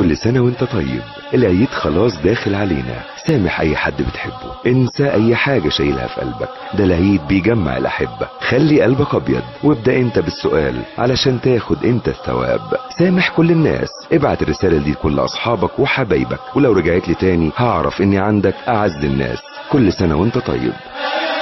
كل سنة وانت طيب العيد خلاص داخل علينا سامح اي حد بتحبه انسى اي حاجة شايلها في قلبك ده العيد بيجمع الاحبة خلي قلبك ابيض وابدأ انت بالسؤال علشان تاخد انت الثواب سامح كل الناس ابعت الرسالة دي لكل اصحابك وحبايبك ولو رجعت لي تاني هعرف اني عندك اعز الناس كل سنة وانت طيب